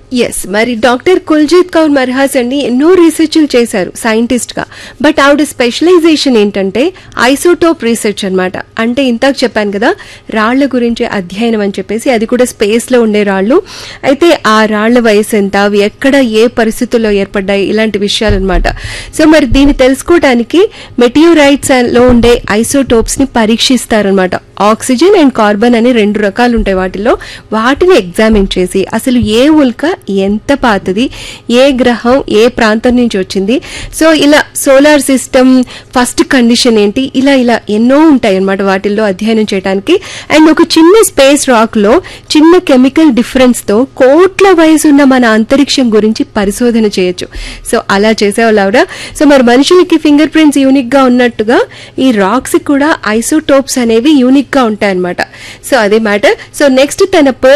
yes మరి doctor Kuljit Kaur మర్హాస్ అండి ఎన్నో రీసెర్చ్లు చేశారు సైంటిస్ట్ గా బట్ ఆవిడ స్పెషలైజేషన్ ఏంటంటే ఐసోటోప్ రీసెర్చ్ అన్నమాట అంటే ఇంతకు చెప్పాను కదా రాళ్ల గురించి అధ్యయనం అని చెప్పేసి అది కూడా స్పేస్ లో ఉండే రాళ్ళు అయితే ఆ రాళ్ల వయసు ఎంత అవి ఎక్కడ ఏ పరిస్థితుల్లో ఏర్పడ్డాయి ఇలాంటి విషయాలు అనమాట సో మరి దీన్ని తెలుసుకోవడానికి మెటియోరైట్స్ లో ఉండే ఐసోటోప్స్ ని పరీక్షిస్తారనమాట ఆక్సిజన్ అండ్ కార్బన్ అని రెండు రకాలు ఉంటాయి వాటిలో వాటిని ఎగ్జామిన్ చేసి అసలు ఏ ఉల్క ఎంత పాతది ఏ గ్రహం ఏ ప్రాంతం నుంచి వచ్చింది సో ఇలా సోలార్ సిస్టమ్ ఫస్ట్ కండిషన్ ఏంటి ఇలా ఇలా ఎన్నో ఉంటాయి అన్నమాట వాటిల్లో అధ్యయనం చేయడానికి అండ్ ఒక చిన్న స్పేస్ రాక్ లో చిన్న కెమికల్ డిఫరెన్స్ తో కోట్ల వయసు ఉన్న మన అంతరిక్షం గురించి పరిశోధన చేయొచ్చు సో అలా చేసేవాళ్ళు ఆవిడ సో మరి మనుషులకి ఫింగర్ ప్రింట్స్ యూనిక్ గా ఉన్నట్టుగా ఈ రాక్స్ కూడా ఐసోటోప్స్ అనేవి యూనిక్ గా ఉంటాయన్నమాట సో అదే మ్యాటర్ సో నెక్స్ట్ తన